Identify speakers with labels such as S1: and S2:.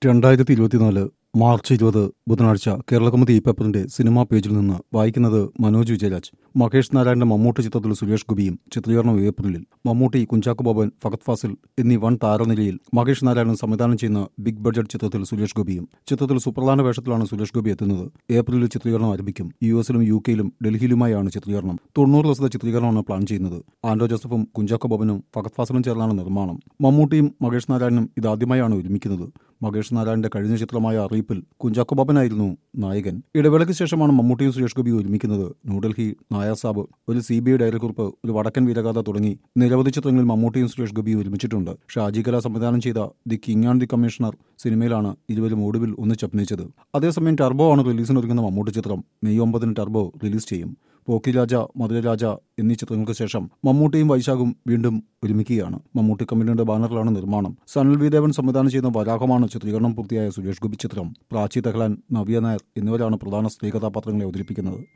S1: രണ്ടായിരത്തി ഇരുപത്തിനാല് മാർച്ച് ഇരുപത് ബുധനാഴ്ച കേരളകൗമുദി ഈ പേപ്പറിന്റെ സിനിമാ പേജിൽ നിന്ന് വായിക്കുന്നത് മനോജ് വിജയരാജ് മഹേഷ് നാരായണന്റെ മമ്മൂട്ടി ചിത്രത്തിൽ സുരേഷ് ഗോപിയും ചിത്രീകരണം ഏപ്രിലിൽ മമ്മൂട്ടി കുഞ്ചാക്കോ ബോബൻ ഫഹദ് ഫാസിൽ എന്നീ വൻ താരനിരയിൽ മഹേഷ് നാരായണൻ സംവിധാനം ചെയ്യുന്ന ബിഗ് ബഡ്ജറ്റ് ചിത്രത്തിൽ സുരേഷ് ഗോപിയും ചിത്രത്തിൽ സുപ്രധാന വേഷത്തിലാണ് സുരേഷ് ഗോപി എത്തുന്നത് ഏപ്രിലിൽ ചിത്രീകരണം ആരംഭിക്കും യു എസിലും യു കെയിലും ഡൽഹിയിലുമായാണ് ചിത്രീകരണം തൊണ്ണൂറ് ദിവസത്തെ ചിത്രീകരണമാണ് പ്ലാൻ ചെയ്യുന്നത് ആൻഡോ ജോസഫും കുഞ്ചാക്കോ ബോബനും ഫഹദ് ഫാസിലും ചേർന്നാണ് നിർമ്മാണം മമ്മൂട്ടിയും മഹേഷ് നാരായണനും ഇതാദ്യമായാണ് ഒരുമിക്കുന്നത് മഹേഷ് നാരായണന്റെ കഴിഞ്ഞ ചിത്രമായ അറിയിപ്പിൽ കുഞ്ചാക്കോ ബോബനായിരുന്നു നായകൻ ഇടവേളയ്ക്ക് ശേഷമാണ് മമ്മൂട്ടിയും സുരേഷ് ഗോപിയും ഒരുമിക്കുന്നത് ന്യൂഡൽഹി നായാസാബ് ഒരു സി ബി ഐ ഡയറിക്കുറിപ്പ് ഒരു വടക്കൻ വീരഗാഥ തുടങ്ങി നിരവധി ചിത്രങ്ങളിൽ മമ്മൂട്ടിയും സുരേഷ് ഗോപിയും ഒരുമിച്ചിട്ടുണ്ട് ഷാജി കല സംവിധാനം ചെയ്ത the king and the commissioner സിനിമയിലാണ് ഇരുവരും ഒടുവിൽ ഒന്നിച്ചഭിനയിച്ചത് അതേസമയം ടർബോ ആണ് റിലീസിനൊരുങ്ങുന്ന മമ്മൂട്ടി ചിത്രം മെയ് ഒമ്പതിന് ടർബോ റിലീസ് ചെയ്യും പോക്കി രാജ മധുരരാജ എന്നീ ചിത്രങ്ങൾക്ക് ശേഷം മമ്മൂട്ടിയും വൈശാഖും വീണ്ടും ഒരുമിക്കുകയാണ് മമ്മൂട്ടി കമ്പനിയുടെ ബാനറിലാണ് നിർമ്മാണം സനൽ വി ദേവൻ സംവിധാനം ചെയ്യുന്ന വരാഹമാണ് ചിത്രീകരണം പൂർത്തിയായ സുരേഷ് ഗോപി ചിത്രം പ്രാചി തെഹ്ലാൻ നവ്യ നായർ എന്നിവരാണ് പ്രധാന സ്ത്രീ കഥാപാത്രങ്ങളെ അവതരിപ്പിക്കുന്നത്